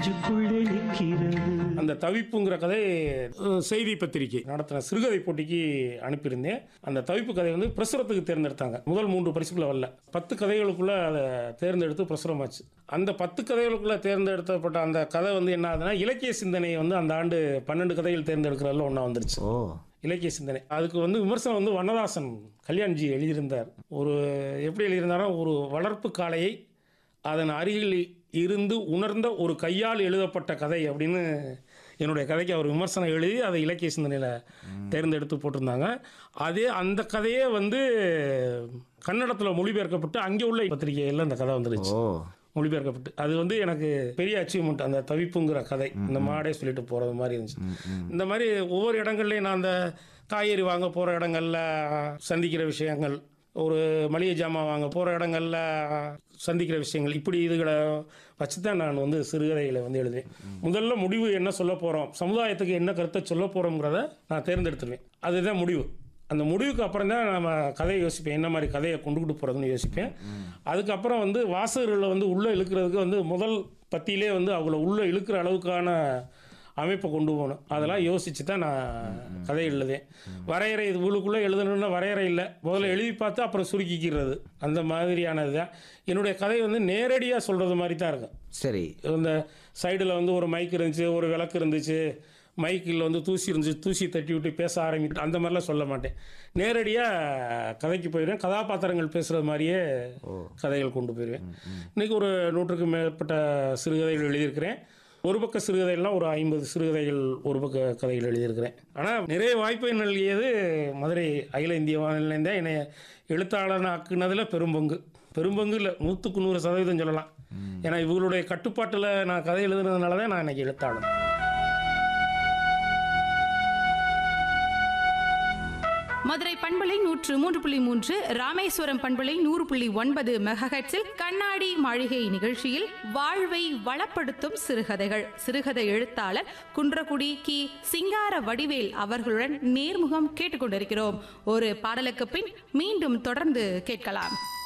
நெஞ்சுக்குள்ளே நிற்கிறது அந்த தவிப்புங்கிற கதை அஹ், செய்தி பத்திரிகை நடத்தின சிறுகதை போட்டிக்கு அனுப்பியிருந்தேன் அந்த தவிப்பு கதை வந்து பிரசுரத்துக்கு தேர்ந்தெடுத்தாங்க முதல் மூன்று பரிசுக்குள்ள வரல பத்து கதைகளுக்குள்ள அதை தேர்ந்தெடுத்து பிரசுரமாச்சு அந்த பத்து கதைகளுக்குள்ள தேர்ந்தெடுக்கப்பட்ட அந்த கதை வந்து என்ன ஆகுதுன்னா இலக்கிய சிந்தனை வந்து அந்த ஆண்டு பன்னெண்டு கதைகள் தேர்ந்தெடுக்கிறதுல ஒன்றா வந்துருச்சு ஓ இலக்கிய சிந்தனை அதுக்கு வந்து விமர்சனம் வந்து வண்ணதாசன் கல்யாண்ஜி எழுதியிருந்தார் ஒரு எப்படி எழுதியிருந்தாரோ ஒரு வளர்ப்பு காளையை அதன் அருகில் இருந்து உணர்ந்த ஒரு கையால் எழுதப்பட்ட கதை அப்படின்னு என்னுடைய கதைக்கு அவர் விமர்சனம் எழுதி அதை இலக்கிய சிந்தனையில் தேர்ந்தெடுத்து போட்டிருந்தாங்க அதே அந்த கதையே வந்து கன்னடத்தில் மொழிபெயர்க்கப்பட்டு அங்கே உள்ள பத்திரிகையில் அந்த கதை வந்துருச்சு ஓ மொழிபெயர்க்கப்பட்டு அது வந்து எனக்கு பெரிய அச்சீவ்மெண்ட் அந்த தவிப்புங்கிற கதை இந்த மாடே சொல்லிட்டு போகிறது மாதிரி இருந்துச்சு இந்த மாதிரி ஒவ்வொரு இடங்கள்லையும் நான் அந்த காய்கறி வாங்க போகிற இடங்கள்ல சந்திக்கிற விஷயங்கள் ஒரு மளிகை ஜாமான் வாங்க போகிற இடங்கள்ல சந்திக்கிற விஷயங்கள் இப்படி இதுகளை வச்சு தான் நான் வந்து சிறுகதைகளை வந்து எழுதுவேன் முதல்ல முடிவு என்ன சொல்ல போகிறோம் சமுதாயத்துக்கு என்ன கருத்தை சொல்ல போகிறோங்கிறத நான் தேர்ந்தெடுத்துருவேன் அதுதான் முடிவு அந்த முடிவுக்கு அப்புறம் தான் நம்ம கதையை யோசிப்பேன் என்ன மாதிரி கதையை கொண்டுக்கிட்டு போகிறதுன்னு யோசிப்பேன் அதுக்கப்புறம் வந்து வாசகர்களை வந்து உள்ளே இழுக்கிறதுக்கு வந்து முதல் பத்தியிலே வந்து அவங்கள உள்ளே இழுக்கிற அளவுக்கான அமைப்பை கொண்டு போகணும் அதெல்லாம் யோசித்து தான் நான் கதை எழுதுவேன் வரையறை இது உள்ளுக்குள்ளே எழுதணும்னா வரையறை இல்லை முதல்ல எழுதி பார்த்து அப்புறம் சுருக்கிக்கிறது அந்த மாதிரியானது தான் என்னுடைய கதை வந்து நேரடியாக சொல்கிறது மாதிரி தான் இருக்கும் சரி இந்த சைடில் வந்து ஒரு மைக் இருந்துச்சு ஒரு விளக்கு இருந்துச்சு மைக்கில் வந்து தூசி இருந்துச்சு தூசி தட்டி விட்டு பேச ஆரம்பிட்டு அந்த மாதிரிலாம் சொல்ல மாட்டேன் நேரடியாக கதைக்கு போயிடுவேன் கதாபாத்திரங்கள் பேசுகிறது மாதிரியே கதைகள் கொண்டு போயிடுவேன் இன்றைக்கி ஒரு நூற்றுக்கு மேற்பட்ட சிறுகதைகள் எழுதியிருக்கிறேன் ஒரு பக்க சிறுகதைகள்லாம் ஒரு ஐம்பது சிறுகதைகள் ஒரு பக்க கதைகள் எழுதியிருக்கிறேன் ஆனால் நிறைய வாய்ப்பை நல்கியது மதுரை அகில இந்திய வானிலை தான் என்னை எழுத்தாளனாக்குனதில் பெரும்பங்கு பெரும்பங்கு இல்லை நூற்றுக்கு நூறு சதவீதம் சொல்லலாம் ஏன்னா இவங்களுடைய கட்டுப்பாட்டில் நான் கதை எழுதுனதுனால தான் நான் இன்னைக்கு எழுத்தாளன் மதுரை பண்பலை நூற்று மூன்று புள்ளி மூன்று ராமேஸ்வரம் பண்பலை நூறு புள்ளி ஒன்பது மெகஹெட்ஸில் கண்ணாடி மாளிகை நிகழ்ச்சியில் வாழ்வை வளப்படுத்தும் சிறுகதைகள் சிறுகதை எழுத்தாளர் குன்றக்குடி கி சிங்கார வடிவேல் அவர்களுடன் நேர்முகம் கேட்டுக்கொண்டிருக்கிறோம் ஒரு பாடலுக்கு பின் மீண்டும் தொடர்ந்து கேட்கலாம்